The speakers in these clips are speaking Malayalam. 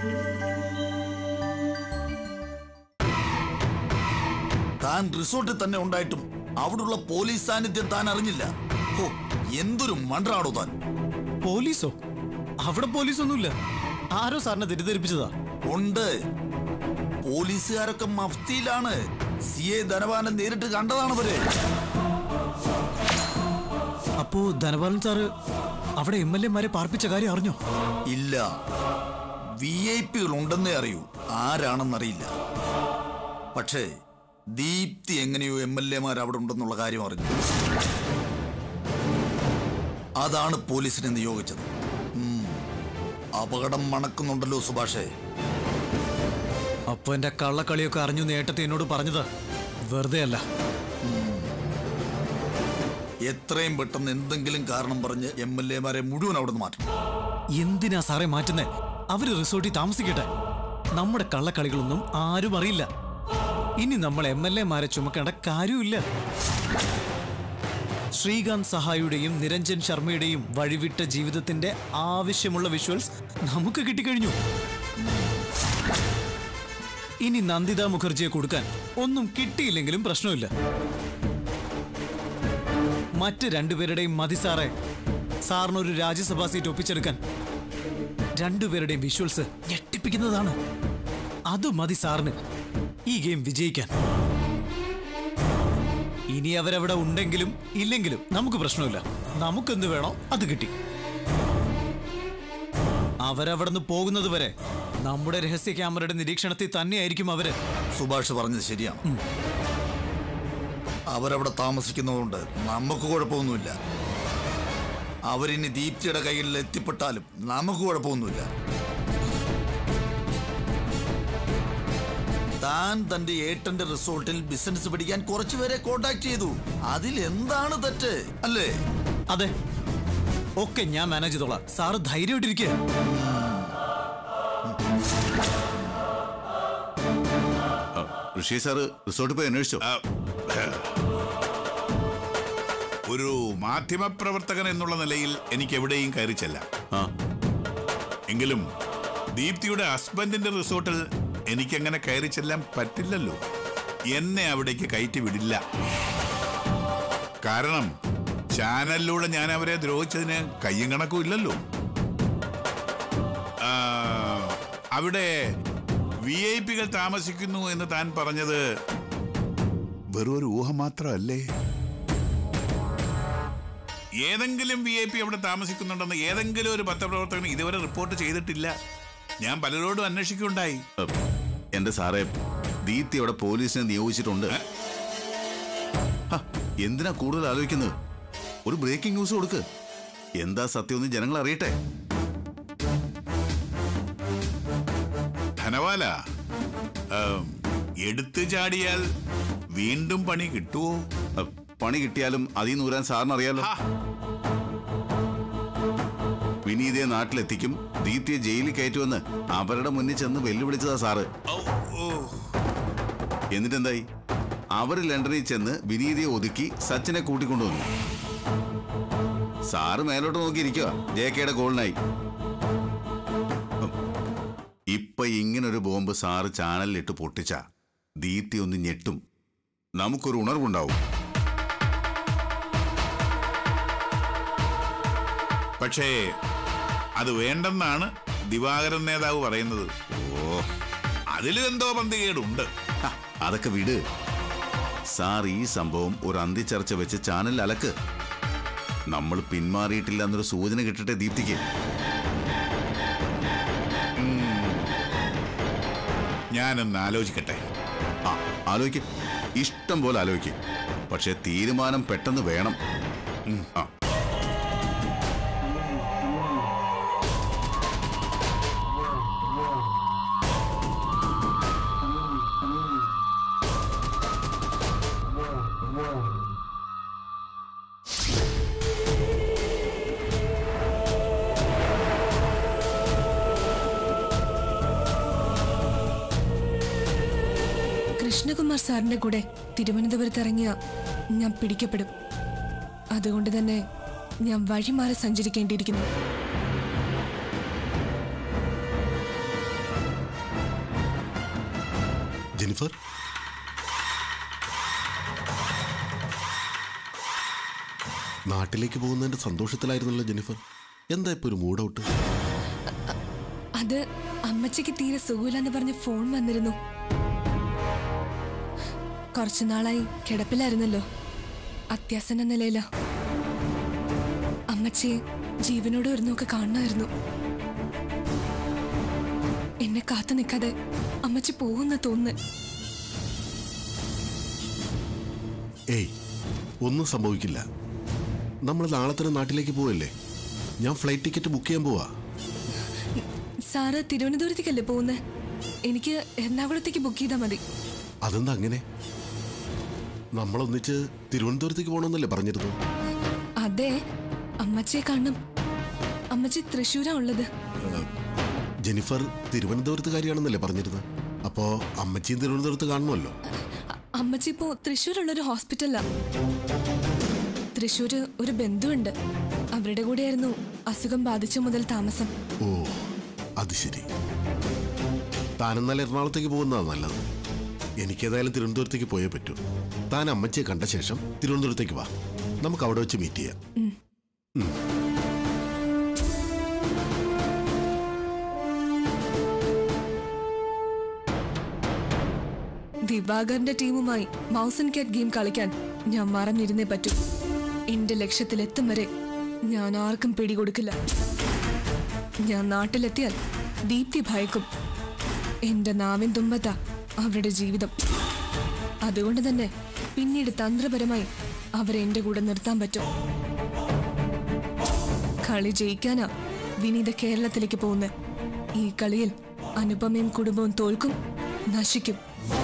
താൻ റിസോർട്ടിൽ തന്നെ ഉണ്ടായിട്ടും അവിടുള്ള പോലീസ് സാന്നിധ്യം താൻ അറിഞ്ഞില്ല ഹോ എന്തൊരു മണ്ടാടോ താൻ പോലീസോ അവിടെ പോലീസൊന്നുമില്ല ആരോ സാറിനെ തെറ്റിദ്ധരിപ്പിച്ചതാ ഉണ്ട് പോലീസുകാരൊക്കെ മഫ്തിയിലാണ് സി എ ധനവാനെ നേരിട്ട് കണ്ടതാണവര് അപ്പോ ധനപാലൻ സാറ് അവിടെ എം എൽ എമാരെ പാർപ്പിച്ച കാര്യം അറിഞ്ഞോ ഇല്ല വി ഐ പികൾ ഉണ്ടെന്നേ അറിയൂ ആരാണെന്നറിയില്ല പക്ഷേ ദീപ്തി എങ്ങനെയോ എം എൽ എമാർ അവിടെ ഉണ്ടെന്നുള്ള കാര്യം അറിഞ്ഞു അതാണ് പോലീസിനെ നിയോഗിച്ചത് ഉം. അപകടം മണക്കുന്നുണ്ടല്ലോ സുഭാഷേ അപ്പൊ എന്റെ കള്ളക്കളിയൊക്കെ അറിഞ്ഞു നേട്ടത്തെ എന്നോട് പറഞ്ഞത് വെറുതെ അല്ല എത്രയും പെട്ടെന്ന് എന്തെങ്കിലും കാരണം പറഞ്ഞ് എം എൽ എമാരെ മുഴുവൻ അവിടെ നിന്ന് മാറ്റണം എന്തിനാ സാറേ മാറ്റുന്നേ അവര് റിസോർട്ടിൽ താമസിക്കട്ടെ നമ്മുടെ കള്ളക്കളികളൊന്നും ആരും അറിയില്ല ഇനി നമ്മൾ എം എൽ എമാരെ ചുമക്കേണ്ട കാര്യമില്ല ശ്രീകാന്ത് സഹായിയുടെയും നിരഞ്ജൻ ശർമ്മയുടെയും വഴിവിട്ട ജീവിതത്തിന്റെ ആവശ്യമുള്ള വിഷ്വൽസ് നമുക്ക് കിട്ടിക്കഴിഞ്ഞു ഇനി നന്ദിത മുഖർജിയെ കൊടുക്കാൻ ഒന്നും കിട്ടിയില്ലെങ്കിലും പ്രശ്നമില്ല മറ്റ് രണ്ടുപേരുടെയും മതി സാറേ സാറിനൊരു രാജ്യസഭാ സീറ്റ് ഒപ്പിച്ചെടുക്കാൻ രണ്ടുപേരുടെയും വിഷ്വൽസ് ഞെട്ടിപ്പിക്കുന്നതാണ് അത് മതി സാറിന് ഈ ഗെയിം വിജയിക്കാൻ ഇനി അവരവിടെ ഉണ്ടെങ്കിലും ഇല്ലെങ്കിലും നമുക്ക് പ്രശ്നമില്ല നമുക്കെന്ത് വേണോ അത് കിട്ടി അവരവിടെ നിന്ന് പോകുന്നത് വരെ നമ്മുടെ രഹസ്യ ക്യാമറയുടെ നിരീക്ഷണത്തിൽ തന്നെയായിരിക്കും അവര് സുഭാഷ് പറഞ്ഞത് ശരിയാണ് അവരവിടെ താമസിക്കുന്നതുകൊണ്ട് നമുക്ക് കുഴപ്പമൊന്നുമില്ല അവരിനി ദീപ്തിയുടെ കയ്യിൽ എത്തിപ്പെട്ടാലും നമുക്ക് കുഴപ്പമൊന്നുമില്ല താൻ തന്റെ ഏട്ടന്റെ റിസോർട്ടിൽ ബിസിനസ് പിടിക്കാൻ കുറച്ചുപേരെ കോണ്ടാക്ട് ചെയ്തു അതിൽ എന്താണ് തെറ്റ് അല്ലേ അതെ ഒക്കെ ഞാൻ മാനേജ് ചെയ്തോളാം സാറ് ധൈര്യമായിട്ടിരിക്കുക ഋഷി സാറ് റിസോർട്ടിൽ പോയി അന്വേഷിച്ചോ ഒരു മാധ്യമപ്രവർത്തകൻ എന്നുള്ള നിലയിൽ എനിക്ക് എവിടെയും കയറി ചെല്ലാം ആ എങ്കിലും ദീപ്തിയുടെ ഹസ്ബൻഡിന്റെ റിസോർട്ടിൽ എനിക്കങ്ങനെ കയറി ചെല്ലാൻ പറ്റില്ലല്ലോ എന്നെ അവിടേക്ക് കയറ്റി വിടില്ല കാരണം ചാനലിലൂടെ ഞാൻ അവരെ ദ്രോഹിച്ചതിന് കയ്യും കണക്കും ഇല്ലല്ലോ ആ, അവിടെ വി ഐ പികൾ താമസിക്കുന്നു എന്ന് താൻ പറഞ്ഞത് വെറും ഒരു ഊഹം മാത്രമല്ലേ ഏതെങ്കിലും വി ഐ പി അവിടെ താമസിക്കുന്നുണ്ടെന്ന് ഏതെങ്കിലും ഒരു പത്രപ്രവർത്തകൻ ഇതുവരെ റിപ്പോർട്ട് ചെയ്തിട്ടില്ല ഞാൻ പലരോടും അന്വേഷിക്കുകയുണ്ടായി അഹ്, എന്റെ സാറേ ദീപ്തി അവിടെ പോലീസിനെ നിയോഗിച്ചിട്ടുണ്ട് ഹ, എന്തിനാ കൂടുതൽ ആലോചിക്കുന്നത് ഒരു ബ്രേക്കിംഗ് ന്യൂസ് കൊടുക്ക് എന്താ സത്യം ജനങ്ങൾ അറിയട്ടെ ധനവാല ആം, എടുത്തു ചാടിയാൽ വീണ്ടും പണി കിട്ടുമോ അഹ്, പണി കിട്ടിയാലും അതിൽ നിന്ന് ഊരാൻ സാറിന് അറിയാലോ ഹാ, വിനീതയെ നാട്ടിലെത്തിക്കും ദീപ്തിയെ ജയിലിൽ കയറ്റുമെന്ന് അവരുടെ മുന്നിൽ ചെന്ന് വെല്ലുവിളിച്ചതാ സാറ് ഔ, ഓ. എന്നിട്ടെന്തായി അവർ ലണ്ടനിൽ ചെന്ന് വിനീതയെ ഒതുക്കി സച്ചിനെ കൂട്ടിക്കൊണ്ടുവന്നു സാറ് മേലോട്ട് നോക്കിയിരിക്കുക ജെ കെയുടെ ഗോളിനായി ഉം. ഇപ്പൊ ഇങ്ങനൊരു ബോംബ് സാറ് ചാനലിലിട്ട് പൊട്ടിച്ച ദീപ്തി ഒന്ന് ഞെട്ടും നമുക്കൊരു ഉണർവുണ്ടാവും പക്ഷേ അത് വേണ്ടെന്നാണ് ദിവാകരൻ നേതാവ് പറയുന്നത് ഓ അതിലും എന്തോ പന്തികേടുണ്ട് ഹ, അതൊക്കെ വിട് സാർ ഈ സംഭവം ഒരു അന്തിച്ചർച്ച വെച്ച് ചാനലിൽ അലക്ക് നമ്മൾ പിന്മാറിയിട്ടില്ല എന്നൊരു സൂചന കിട്ടട്ടെ ദീപ്തിക്ക് ഞാനൊന്ന് ആലോചിക്കട്ടെ ആ ആലോചിക്ക് ഇഷ്ടം പോലെ ആലോചിക്ക് പക്ഷെ തീരുമാനം പെട്ടെന്ന് വേണം ഉം, ആ കൃഷ്ണകുമാർ സാറിന്റെ കൂടെ തിരുവനന്തപുരത്ത് ഇറങ്ങിയ ഞാൻ പിടിക്കപ്പെടും അതുകൊണ്ട് തന്നെ ഞാൻ വഴിമാറി സഞ്ചരിക്കേണ്ടിയിരിക്കുന്നു ജെനിഫർ നാട്ടിലേക്ക് പോകുന്നതിന്റെ സന്തോഷത്തിലായിരുന്നല്ലോ ജെനിഫർ എന്താ ഇപ്പൊ ഒരു മൂഡ് ഔട്ട് അത് അമ്മച്ചിക്ക് തീരെ സുഖമില്ലെന്ന് പറഞ്ഞ് ഫോൺ വന്നിരുന്നു കുറച്ചു നാളായി കിടപ്പിലായിരുന്നല്ലോ അത്യാസന്ന നിലയില അമ്മച്ചിയെ ജീവനോട് ഒരു നോക്ക് കാണണമായിരുന്നു എന്നെ കാത്തു നിൽക്കാതെ അമ്മച്ചി പോകുന്ന തോന്നുന്നു ഏയ് ഒന്നും സംഭവിക്കില്ല നമ്മൾ നാളെ തന്നെ നാട്ടിലേക്ക് പോവല്ലേ ഞാൻ ഫ്ലൈറ്റ് ടിക്കറ്റ് ബുക്ക് ചെയ്യാൻ പോവാ സാറ് തിരുവനന്തപുരത്തേക്കല്ലേ പോകുന്നത് എനിക്ക് എറണാകുളത്തേക്ക് ബുക്ക് ചെയ്താൽ മതി അതെന്താ അങ്ങനെ നമ്മളൊന്നിച്ച് തിരുവനന്തപുരത്തേക്ക് പോകണമെന്നല്ലേ പറഞ്ഞിരുന്നു അതെ അമ്മച്ചിയെ കാണണം അമ്മച്ചി തൃശ്ശൂരാ ഉള്ളത് ജെനിഫർ തിരുവനന്തപുരത്തുകാരിയാണെന്നല്ലേ പറഞ്ഞിരുന്നത് അപ്പോ അമ്മച്ചിയും തിരുവനന്തപുരത്ത് കാണുമല്ലോ അ- അമ്മച്ചി ഇപ്പോ തൃശ്ശൂരുള്ള ഒരു ഹോസ്പിറ്റലിലാ തൃശ്ശൂര് ഒരു ബന്ധുവുണ്ട് അവരുടെ കൂടെയായിരുന്നു അസുഖം ബാധിച്ച മുതൽ താമസം ഓ അത് ശരി താനെന്നാൽ എറണാകുളത്തേക്ക് പോകുന്നതാണ് നല്ലത് എനിക്കേതായാലും തിരുവനന്തപുരത്തേക്ക് പോയേ പറ്റൂ താൻ അമ്മച്ചിയെ കണ്ട ശേഷം തിരുവനന്തപുരത്തേക്ക് വാ നമുക്ക് അവിടെ വെച്ച് മീറ്റ് ചെയ്യാം ഉം. ദിവാകറിന്റെ ടീമുമായി മൗസ് ആൻഡ് കാറ്റ് ഗെയിം കളിക്കാൻ ഞാൻ മറഞ്ഞിരുന്നേ പറ്റൂ എന്റെ ലക്ഷ്യത്തിലെത്തും വരെ ഞാൻ ആർക്കും പിടികൊടുക്കില്ല ഞാൻ നാട്ടിലെത്തിയാൽ ദീപ്തി ഭയക്കും എന്റെ നാവിൻ തുമ്പത്ത അവരുടെ ജീവിതം അതുകൊണ്ട് തന്നെ പിന്നീട് തന്ത്രപരമായി അവരെ എന്റെ കൂടെ നിർത്താൻ പറ്റും കളി ജയിക്കാനാ വിനീത കേരളത്തിലേക്ക് പോകുന്നത് ഈ കളിയിൽ അനുപമയും കുടുംബവും തോൽക്കും നശിക്കും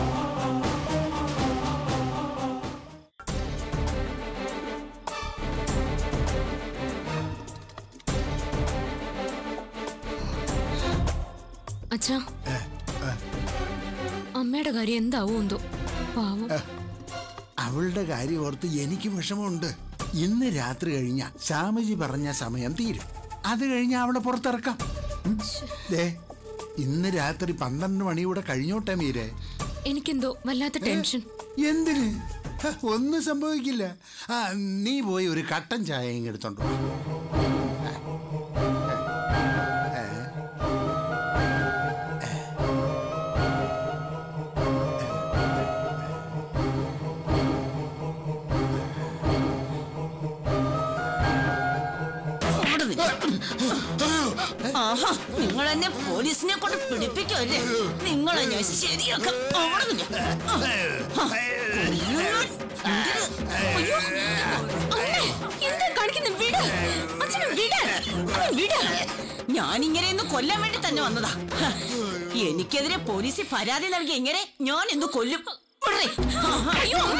അച്ഛാ അമ്മയുടെ കാര്യം എന്താവോ എന്തോ പാവം അവളുടെ കാര്യം ഓർത്ത് എനിക്ക് വിഷമമുണ്ട് ഇന്ന് രാത്രി കഴിഞ്ഞ ശ്യാമജി പറഞ്ഞ സമയം തീരും അത് കഴിഞ്ഞ അവളെ പുറത്തിറക്കാം ഉം. ദേ ഇന്ന് രാത്രി പന്ത്രണ്ട് മണിയൂടെ കഴിഞ്ഞോട്ടെ മീരെ എനിക്കെന്തോ വല്ലാത്ത ടെൻഷൻ എന്തിന് ഹ, ഒന്നും സംഭവിക്കില്ല ആ നീ പോയി ഒരു കട്ടൻ ചായ ഇങ്ങ് എടുത്തോണ്ട് വാ. അവിടെ നില്ല്. ആഹാ നിങ്ങൾ എന്നെ പോലീസിനെ കൊണ്ട് പിടിപ്പിക്കുമല്ലേ നിങ്ങളെ ഞാൻ ശരിയാക്കാം അവിടെ നില്ല്. ആ. അയ്യോ, അയ്യോ. അമ്മേ, എന്താ കാണിക്കുന്നെ? വിട്. അച്ഛനെ വിട്. അവനെ വിട്. ഞാനിങ്ങനെയൊന്ന് കൊല്ലാൻ വേണ്ടി തന്നെ വന്നതാ ഹ. എനിക്കെതിരെ പോലീസിൽ പരാതി നൽകി എങ്ങനെ ഞാൻ എന്ന് കൊല്ലും വിടറി. ആഹാ.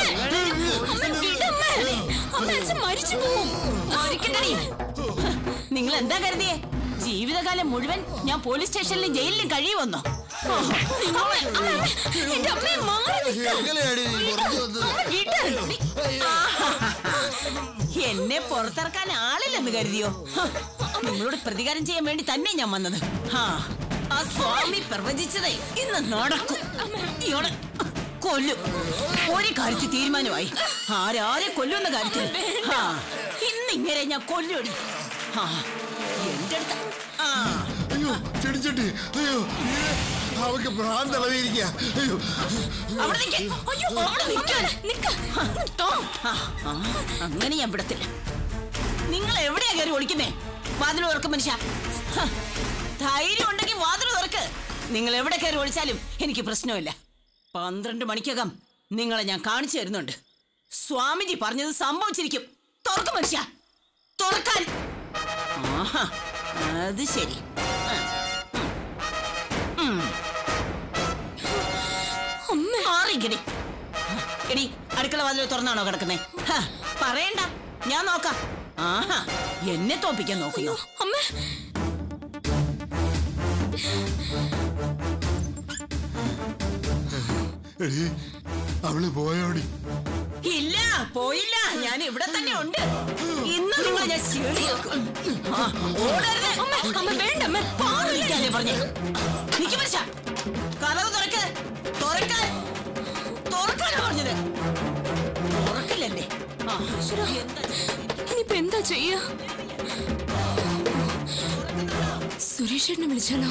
മരിക്കണ്ടടി. നിങ്ങൾ എന്താ കരുതിയേ ജീവിതകാലം മുഴുവൻ ഞാൻ പോലീസ് സ്റ്റേഷനിലും ജയിലിലും കഴിയുമെന്നോ ഓഹോ, നിങ്ങളെ- എന്റെ അമ്മയെ മാറി നിൽക്ക്. അവനെ വിട്. ആഹാ. എന്നെ പുറത്തിറക്കാൻ ആളില്ലെന്ന് കരുതിയോ ഹ, നിങ്ങളോട് പ്രതികാരം ചെയ്യാൻ വേണ്ടി തന്നെ ഞാൻ വന്നത് ഹാ ആ സ്വാമി പ്രവചിച്ചതേ ഇന്ന് നടക്കും ഇയാളെ കൊല്ലും ഒരു കാര്യത്തിൽ തീരുമാനമായി ആരാരെ കൊല്ലുന്ന കാര്യത്തിൽ ഹാ ഇന്നിങ്ങനെ ഞാൻ കൊല്ലുടി ഹാ എന്റെ അടുത്ത് ആ അയ്യോ ചെടിച്ചട്ടി അയ്യോ മീരെ, അവക്ക് ഭ്രാന്തളവിയിരിക്കുക അയ്യോ അവിടെ നിൽക്ക്. അയ്യോ, അവിടെ നിൽക്ക്. ഹ, തോ. ആ, ആ, അങ്ങനെ ഞാൻ വിടത്തില്ല നിങ്ങൾ എവിടെയാ കയറി ഒളിക്കുന്നേ വാതിൽ തുറക്കും മനുഷ്യ ഹ, ധൈര്യം ഉണ്ടെങ്കിൽ വാതിൽ തുറക്ക് നിങ്ങൾ എവിടെ കയറി ഒളിച്ചാലും എനിക്ക് പ്രശ്നമില്ല പന്ത്രണ്ട് മണിക്കകം നിങ്ങളെ ഞാൻ കാണിച്ചു തരുന്നുണ്ട് സ്വാമിജി പറഞ്ഞത് സംഭവിച്ചിരിക്കും തുറക്കും മനുഷ്യ തുറക്കാൻ ആഹാ അത് ശരി ആ, ഉം. ഉം. മാറിക്കടി എടി അടുക്കള വാതിൽ തുറന്നാണോ കിടക്കുന്നേ ഹ, പറയണ്ട ഞാൻ നോക്കാം ആഹാ എന്നെ തോപ്പിക്കാൻ നോക്കുന്നു അമ്മ എടീ, അവള് പോയോടി ഇല്ല പോയില്ല ഞാൻ ഇവിടെ തന്നെ ഉണ്ട് ഇന്ന് നിങ്ങളെ ഞാൻ ശരിയാക്കും ആ, ഓടരുത്. അമ്മ വേണ്ട അമ്മ പാടില്ലാതെ പറഞ്ഞേ നിക്ക് മനുഷ്യ കഥവ് തുറക്ക് തുറക്കാൻ ഇനിയിപ്പോ എന്താ ചെയ്യാ സുരേഷേട്ടനെ വിളിച്ചാലോ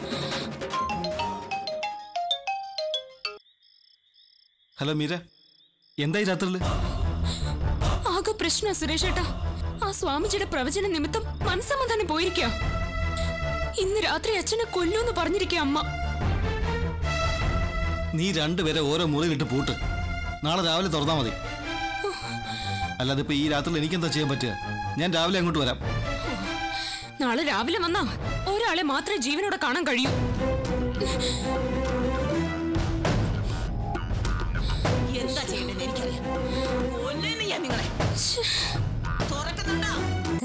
ഹലോ മീര എന്തായി രാത്രിയില് ആകെ പ്രശ്ന സുരേഷേട്ടാ ആ സ്വാമിജിയുടെ പ്രവചന നിമിത്തം മനസ്സമാധാനം പോയിരിക്കുക ഇന്ന് രാത്രി അച്ഛനെ കൊല്ലൂന്ന് പറഞ്ഞിരിക്കുക അമ്മ നീ രണ്ടുപേരെ ഓരോ മുറിയിലിട്ട് പൂട്ട് നാളെ രാവിലെ തുറന്നാ മതി അല്ലാതെ ഇപ്പൊ ഈ രാത്രിയിൽ എനിക്കെന്താ ചെയ്യാൻ പറ്റുക ഞാൻ രാവിലെ അങ്ങോട്ട് വരാം നാളെ രാവിലെ വന്നാ ഒരാളെ മാത്രമേ ജീവനോടെ കാണാൻ കഴിയൂ എന്താ ചെയ്യേണ്ടത് എനിക്കറിയാം കൊല്ലുന്നു ഞാൻ നിങ്ങളെ തുറക്കുന്നുണ്ടോ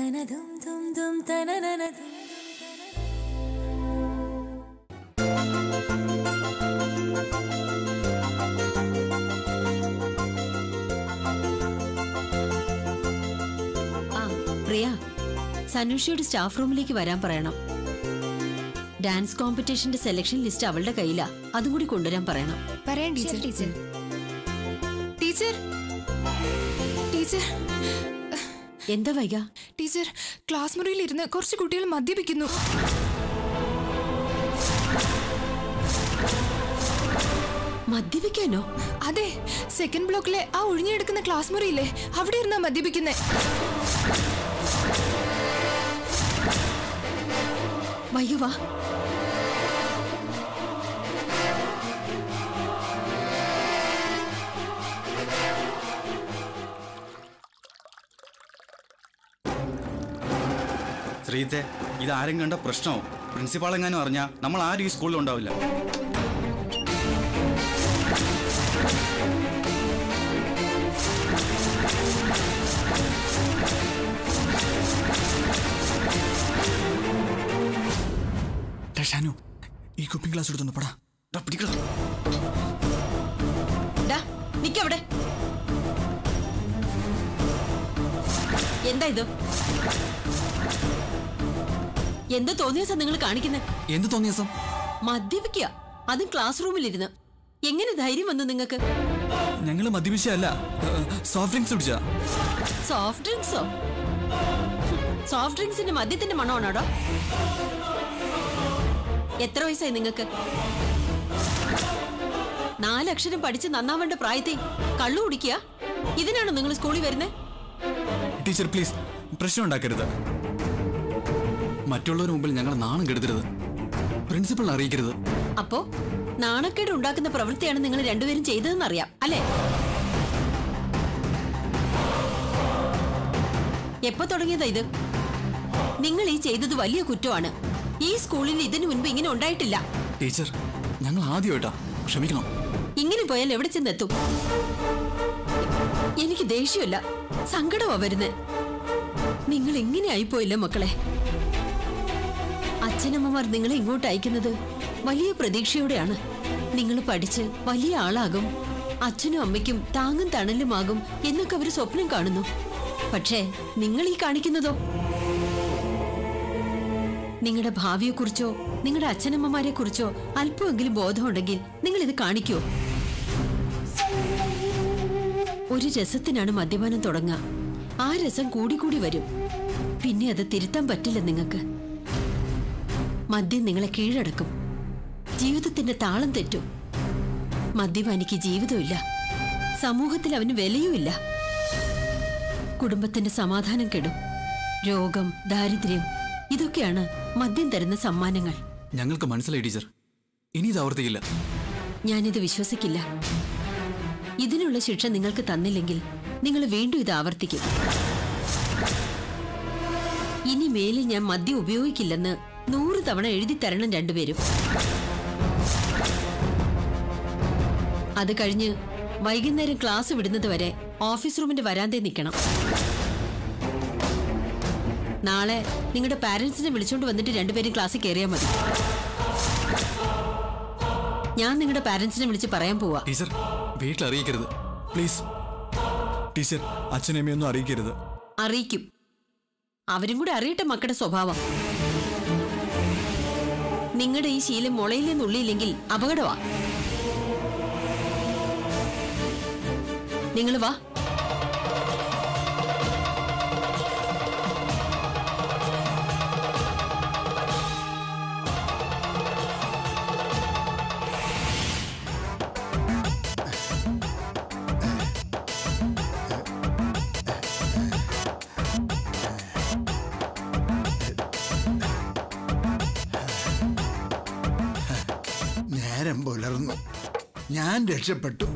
ആ പ്രിയ സനുഷയുടെ സ്റ്റാഫ് റൂമിലേക്ക് വരാൻ പറയണം ഡാൻസ് കോമ്പറ്റീഷന്റെ സെലക്ഷൻ ലിസ്റ്റ് അവളുടെ കയ്യിലാ അതും കൂടി കൊണ്ടുവരാൻ പറയണം പറയാം ടീച്ചർ ടീച്ചർ ടീച്ചർ ടീച്ചർ എന്താ വൈക ടീച്ചർ ക്ലാസ് മുറിയിൽ ഇരുന്ന് കുറച്ച് കുട്ടികൾ മദ്യപിക്കുന്നു മദ്യപിക്കാനോ അതെ സെക്കൻഡ് ബ്ലോക്കിലെ ആ ഒഴിഞ്ഞെടുക്കുന്ന ക്ലാസ് മുറിയില്ലേ അവിടെ ഇരുന്നാ മദ്യപിക്കുന്നേ വൈക വാ ശ്രീത്തെ ഇതാരും കണ്ട പ്രശ്നമോ പ്രിൻസിപ്പാൾ എങ്ങാനും അറിഞ്ഞാൽ നമ്മൾ ആരും ഈ സ്കൂളിൽ ഉണ്ടാവില്ല ഷാനു ഈ കുപ്പിംഗ് ഗ്ലാസ് എടുത്തോണ്ട് പടാ പിടിക്കണം ഡാ നിക്കവിടെ എന്താ ഇത് എന്ത് തോന്നിയ നിങ്ങൾ കാണിക്കുന്നത് എന്ത് തോന്നിയ സം മദ്യപിക്കുക അതും ക്ലാസ് റൂമിലിരുന്ന് എങ്ങനെ ധൈര്യം വന്നു നിങ്ങൾക്ക് ഞങ്ങള് മദ്യപിച്ചല്ല സോഫ്റ്റ് ഡ്രിങ്ക്സ് കുടിച്ചാ സോഫ്റ്റ് ഡ്രിങ്ക്സോ സോഫ്റ്റ് ഡ്രിങ്ക്സിന്റെ മദ്യത്തിന്റെ മണമാണോടോ എത്ര വയസ്സായി നിങ്ങൾക്ക് നാലക്ഷരം പഠിച്ച് നന്നാവേണ്ട പ്രായത്തിൽ കള്ളു കുടിക്കുക ഇതിനാണോ നിങ്ങൾ സ്കൂളിൽ വരുന്നത് ടീച്ചർ പ്ലീസ് പ്രശ്നം ഉണ്ടാക്കരുത് മറ്റുള്ളവരുടെ മുമ്പിൽ ഞങ്ങൾ നാണം കെടുത്തരുത് പ്രിൻസിപ്പളിനെ അറിയിക്കരുത് അപ്പോ നാണക്കേട് ഉണ്ടാക്കുന്ന പ്രവൃത്തിയാണ് നിങ്ങൾ രണ്ടുപേരും ചെയ്തതെന്നറിയാം അല്ലേ എപ്പോ തുടങ്ങിയതാ ഇത് നിങ്ങൾ ഈ ചെയ്തത് വലിയ കുറ്റമാണ് ഈ സ്കൂളിൽ ഇതിനു മുൻപ് ഇങ്ങനെ ഉണ്ടായിട്ടില്ല ടീച്ചർ ഞങ്ങൾ ആദ്യമായിട്ടാ ക്ഷമിക്കണം ഇങ്ങനെ പോയാൽ എവിടെ ചെന്നെത്തും എനിക്ക് ദേഷ്യമല്ല സങ്കടമാ വരുന്നത് നിങ്ങൾ ഇങ്ങനെ ആയിപ്പോയില്ല മക്കളെ അച്ഛനമ്മമാർ നിങ്ങളെ ഇങ്ങോട്ട് അയക്കുന്നത് വലിയ പ്രതീക്ഷയോടെയാണ് നിങ്ങൾ പഠിച്ച് വലിയ ആളാകും അച്ഛനും അമ്മയ്ക്കും താങ്ങും തണലുമാകും എന്നൊക്കെ അവർ സ്വപ്നം കാണുന്നു പക്ഷേ നിങ്ങൾ ഈ കാണിക്കുന്നതോ നിങ്ങളുടെ ഭാവിയെക്കുറിച്ചോ നിങ്ങളുടെ അച്ഛനമ്മമാരെ കുറിച്ചോ അല്പമെങ്കിലും ബോധമുണ്ടെങ്കിൽ നിങ്ങൾ ഇത് കാണിക്കോ ഒരു രസത്തിനാണ് മദ്യപാനം തുടങ്ങുക ആ രസം കൂടിക്കൂടി വരും പിന്നെ അത് തിരുത്താൻ പറ്റില്ല നിങ്ങൾക്ക് മദ്യം നിങ്ങളെ കീഴടക്കും ജീവിതത്തിന്റെ താളം തെറ്റും മദ്യപാനിക്ക് ജീവിതമില്ല സമൂഹത്തിൽ അവന് വിലയുമില്ല കുടുംബത്തിന്റെ സമാധാനം കെടും രോഗം ദാരിദ്ര്യം ഇതൊക്കെയാണ് മദ്യം തരുന്ന സമ്മാനങ്ങൾ ഞങ്ങൾക്ക് മനസ്സിലായി ടീച്ചർ ഇനി ഇത് ആവർത്തിക്കില്ല ഞാനിത് വിശ്വസിക്കില്ല ഇതിനുള്ള ശിക്ഷ നിങ്ങൾക്ക് തന്നില്ലെങ്കിൽ നിങ്ങൾ വീണ്ടും ഇത് ആവർത്തിക്കും ഇനി മേലിൽ ഞാൻ മദ്യം ഉപയോഗിക്കില്ലെന്ന് നൂറ് തവണ എഴുതി തരണം രണ്ടുപേരും അത് കഴിഞ്ഞ് വൈകുന്നേരം ക്ലാസ് വിടുന്നത് വരെ ഓഫീസ് റൂമിന്റെ വരാന്തേ നിൽക്കണം നാളെ നിങ്ങളുടെ പാരന്റ്സിനെ വിളിച്ചോണ്ട് വന്നിട്ട് രണ്ടുപേരും ക്ലാസ്സിൽ കയറിയാൽ മതി ഞാൻ നിങ്ങളുടെ പാരന്റ്സിനെ വിളിച്ച് പറയാൻ പോവാ ടീച്ചർ വീട്ടിൽ അറിയിക്കരുത് പ്ലീസ് ടീച്ചർ അച്ഛനമ്മയൊന്നും അറിയിക്കരുത് അറിയിക്കും അവരും കൂടെ അറിയട്ടെ മക്കളുടെ സ്വഭാവം നിങ്ങളുടെ ഈ ശീലം മുളയിലെ നുള്ളിയില്ലെങ്കിൽ അപകടമാ നിങ്ങൾ വാ നേരം പുലർന്നു ഞാൻ രക്ഷപ്പെട്ടു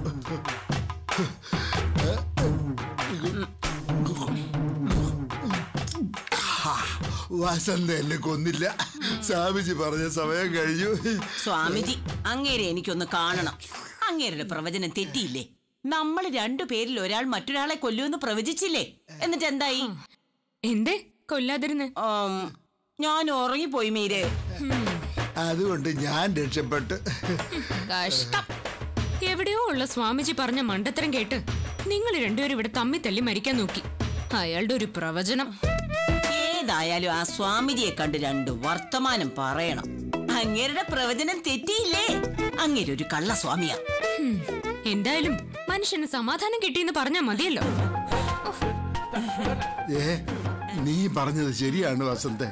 ഹാ, വസന്ത എന്നെ കൊന്നില്ല സ്വാമിജി പറഞ്ഞ സമയം കഴിഞ്ഞു സ്വാമിജി അങ്ങേരെ എനിക്കൊന്ന് കാണണം അങ്ങേരുടെ പ്രവചനം തെറ്റിയില്ലേ നമ്മൾ രണ്ടുപേരിൽ ഒരാൾ മറ്റൊരാളെ കൊല്ലുമെന്ന് പ്രവചിച്ചില്ലേ എന്നിട്ട് എന്തായി എന്തേ കൊല്ലാതിരുന്ന് ആം, ഞാൻ ഉറങ്ങിപ്പോയി മീരെ അതുകൊണ്ട് ഞാൻ രക്ഷപ്പെട്ടു കഷ്ടം എവിടെയോ ഉള്ള സ്വാമിജി പറഞ്ഞ മണ്ടത്തരം കേട്ട് നിങ്ങൾ രണ്ടുപേരും ഇവിടെ തമ്മി തല്ലി മരിക്കാൻ നോക്കി അയാളുടെ ഒരു പ്രവചനം ഏതായാലും ആ സ്വാമിജിയെ കണ്ട് രണ്ട് വർത്തമാനം പറയണം അങ്ങേരുടെ പ്രവചനം തെറ്റിയില്ലേ അങ്ങേര് ഒരു കള്ള സ്വാമിയാ ഹും, എന്തായാലും മനുഷ്യന് സമാധാനം കിട്ടിയെന്ന് പറഞ്ഞാ മതിയല്ലോ ഏ നീ പറഞ്ഞത് ശരിയാണ് വസന്ത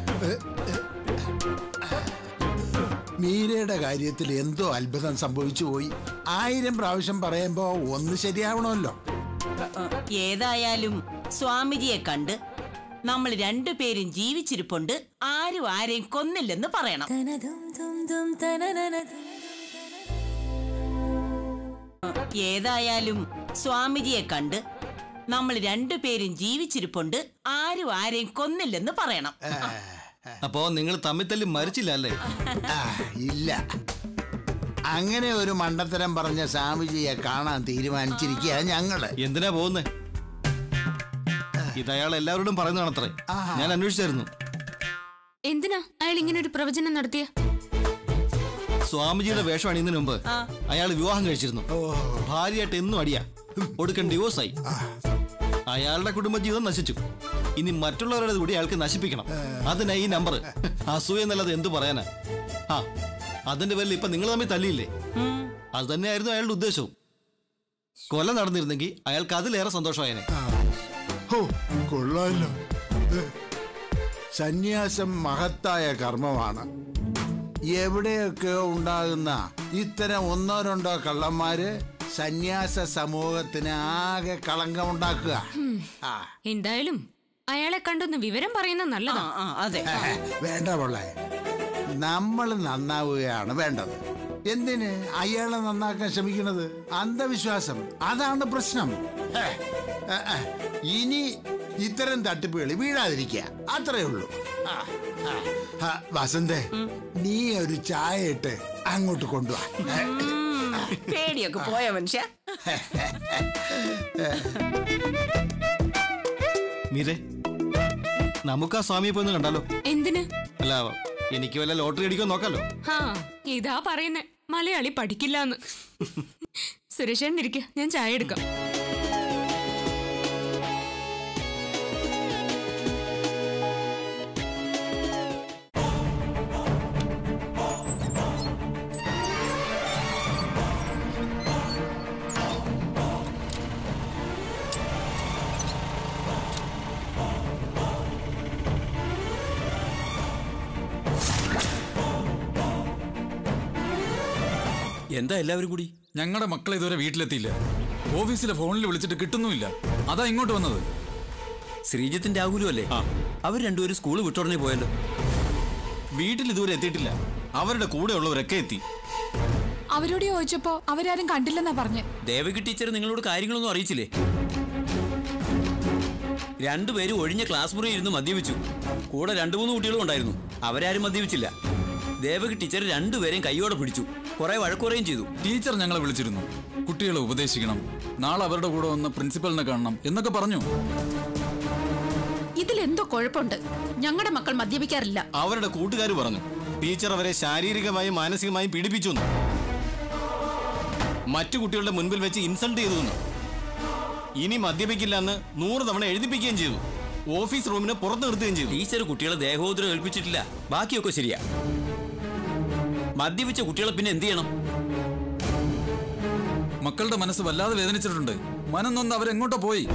മീരയുടെ കാര്യത്തിൽ എന്തോ അത്ഭുതം സംഭവിച്ചു പോയി ആയിരം പ്രാവശ്യം പറയുമ്പോ ഒന്ന് ശരിയാവണമല്ലോ ഏതായാലും സ്വാമിജിയെ കണ്ട് നമ്മൾ രണ്ടുപേരും ജീവിച്ചിരിപ്പുണ്ട് ആരും ആരെയും കൊന്നില്ലെന്ന് പറയണം ഏതായാലും സ്വാമിജിയെ കണ്ട് നമ്മൾ രണ്ടുപേരും ജീവിച്ചിരിപ്പുണ്ട് ആരും ആരെയും കൊന്നില്ലെന്ന് പറയണം അപ്പോ നിങ്ങൾ തമ്മിൽ തല്ലി മരിച്ചില്ല അല്ലേ ആ, ഇല്ല അങ്ങനെ ഒരു മണ്ടത്തരം പറഞ്ഞ സ്വാമിജിയെ കാണാൻ തീരുമാനിച്ചിരിക്കുക ഞങ്ങള് എന്തിനാ പോകുന്നേ ഇത് അയാൾ എല്ലാവരോടും പറയുന്നതാണത്രേ ഞാൻ അന്വേഷിച്ചായിരുന്നു എന്തിനാ അയാൾ ഇങ്ങനെ ഒരു പ്രവചനം നടത്തിയ സ്വാമിജിയുടെ വേഷം അണിയുന്നതിന് മുമ്പ് അയാൾ വിവാഹം കഴിച്ചിരുന്നു ഭാര്യയായിട്ട് എന്നും അടിയാ ഒടുക്കൻ ഡിവോഴ്സ് ആയി അയാളുടെ കുടുംബജീവിതം നശിച്ചു ഇനി മറ്റുള്ളവരുടെ കൂടി അയാൾക്ക് നശിപ്പിക്കണം അതിനാ ഈ നമ്പർ അസൂയ എന്നുള്ളത് എന്തു പറയാനാ ആ അതിന്റെ പേരിൽ ഇപ്പൊ നിങ്ങൾ തമ്മിൽ തല്ലിയില്ലേ അത് തന്നെയായിരുന്നു അയാളുടെ ഉദ്ദേശവും കൊല നടന്നിരുന്നെങ്കിൽ അയാൾക്ക് അതിലേറെ സന്തോഷമായേനെ ഹോ കൊള്ളാമല്ലോ ഏ, സന്യാസം മഹത്തായ കർമ്മമാണ് എവിടെയൊക്കെയോ ഉണ്ടാകുന്ന ഇത്തരം ഒന്നോ രണ്ടോ കള്ളന്മാര് സന്യാസ സമൂഹത്തിന് ആകെ കളങ്കമുണ്ടാക്കുക ആ എന്തായാലും അയാളെ കണ്ടൊന്ന് വിവരം പറയുന്നത് നല്ലതാ അതെ വേണ്ട പൊള്ളേ നമ്മൾ നന്നാവുകയാണ് വേണ്ടത് എന്തിന് അയാളെ നന്നാക്കാൻ ശ്രമിക്കുന്നത് അന്ധവിശ്വാസം അതാണ് പ്രശ്നം ഹേ, ഏ, ഏ, ഇനി ഇത്തരം തട്ടിപ്പുകൾ വീഴാതിരിക്കുക അത്രേ ഉള്ളൂ ആ, ആ, ആ, വസന്തേ നീ ഒരു ചായ ഇട്ട് അങ്ങോട്ട് കൊണ്ടുവാ ഏ, പേടിയൊക്കെ പോയ മനുഷ്യ മീരെ നമുക്ക് ആ സ്വാമിയെ പോയി ഒന്ന് കണ്ടാലോ എന്തിന് അല്ല എനിക്ക് വല്ല ലോട്ടറി അടിക്കോ നോക്കാലോ ഹാ ഇതാ പറയുന്നേ മലയാളി പഠിക്കില്ലാന്ന് സുരേഷേട്ടൻ ഇരിക്ക ഞാൻ ചായ എടുക്കാം എന്താ എല്ലാവരും കൂടി ഞങ്ങളുടെ മക്കളെ ഇതുവരെ വീട്ടിലെത്തിയില്ല ഓഫീസിലെ ഫോണിൽ വിളിച്ചിട്ട് കിട്ടുന്നുമില്ല അതാ ഇങ്ങോട്ട് വന്നത് ശ്രീജിത്തിന്റെ ആകുലു അല്ലേ അവർ രണ്ടുപേരും സ്കൂൾ വിട്ടുടനെ പോയല്ലോ വീട്ടിൽ ഇതുവരെ എത്തിയിട്ടില്ല അവരുടെ കൂടെ ഉള്ളവരൊക്കെ എത്തി അവരോട് ചോദിച്ചപ്പോ അവരാരും കണ്ടില്ലെന്നാ പറഞ്ഞേ ദേവകി ടീച്ചർ നിങ്ങളോട് കാര്യങ്ങളൊന്നും അറിയിച്ചില്ലേ രണ്ടുപേരും ഒഴിഞ്ഞ ക്ലാസ് മുറി ഇരുന്ന് മദ്യപിച്ചു കൂടെ രണ്ടു മൂന്ന് കുട്ടികളും ഉണ്ടായിരുന്നു അവരാരും മദ്യപിച്ചില്ല ദേവകി ടീച്ചർ രണ്ടുപേരെയും കൈയോടെ പിടിച്ചു കുറെ വഴക്കുറയും ചെയ്തു ടീച്ചർ ഞങ്ങളെ വിളിച്ചിരുന്നു കുട്ടികളെ ഉപദേശിക്കണം നാളെ അവരുടെ കൂടെ വന്ന് പ്രിൻസിപ്പലിനെ കാണണം എന്നൊക്കെ പറഞ്ഞു ഇതിലെന്തോ കുഴപ്പമുണ്ട് ഞങ്ങളുടെ മക്കൾ മദ്യപിക്കാറില്ല അവരുടെ കൂട്ടുകാർ പറഞ്ഞു ടീച്ചർ അവരെ ശാരീരികമായും മാനസികമായും പീഡിപ്പിച്ചു എന്ന്. മറ്റു കുട്ടികളുടെ മുൻപിൽ വെച്ച് ഇൻസൾട്ട് ചെയ്തു എന്ന്. ഇനി മദ്യപിക്കില്ല എന്ന് നൂറ് തവണ എഴുതിപ്പിക്കുകയും ചെയ്തു ഓഫീസ് റൂമിന് പുറത്ത് നിർത്തുകയും ചെയ്തു ടീച്ചർ കുട്ടികളെ ദേഹോദരം ഏൽപ്പിച്ചിട്ടില്ല ബാക്കിയൊക്കെ ശരിയാ മദ്യപിച്ച കുട്ടികളെ പിന്നെ എന്ത് ചെയ്യണം മക്കളുടെ മനസ്സ് വല്ലാതെ വേദനിച്ചിട്ടുണ്ട് മനം നൊന്ന് അവരെങ്ങോട്ടോ പോയി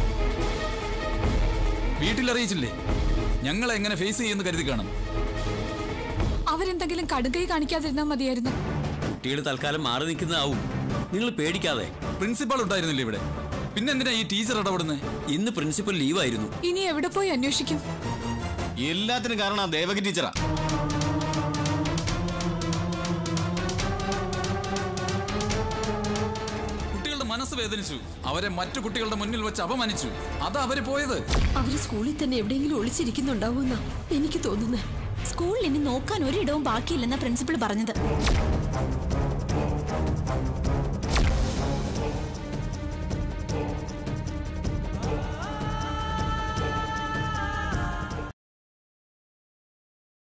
വീട്ടിലറിയിച്ചില്ലേ ഞങ്ങളെ എങ്ങനെ ഫേസ് ചെയ്യുമെന്ന് കരുതി കാണും അവരെന്തെങ്കിലും കടുകൈ കാണിക്കാതിരുന്നാ മതിയായിരുന്നു കുട്ടികൾ തൽക്കാലം മാറി നിൽക്കുന്നതാവും നിങ്ങൾ പേടിക്കാതെ പ്രിൻസിപ്പാൾ ഉണ്ടായിരുന്നില്ലേ ഇവിടെ പിന്നെന്തിനാ ഈ ടീച്ചർ ഇടപെടുന്നത് ഇന്ന് പ്രിൻസിപ്പൽ ലീവായിരുന്നു ഇനി എവിടെ പോയി അന്വേഷിക്കും എല്ലാത്തിനും കാരണം ആ ദേവകി ടീച്ചറാ മനസ്സ് വേദനിച്ചു അവരെ മറ്റു കുട്ടികളുടെ മുന്നിൽ വെച്ച് അപമാനിച്ചു അതാ അവര് പോയത് അവര് സ്കൂളിൽ തന്നെ എവിടെയെങ്കിലും ഒളിച്ചിരിക്കുന്നുണ്ടാവുമെന്നാ എനിക്ക് തോന്നുന്നത് സ്കൂളിൽ ഇനി നോക്കാൻ ഒരിടവും ബാക്കിയില്ലെന്ന പ്രിൻസിപ്പൾ പറഞ്ഞത്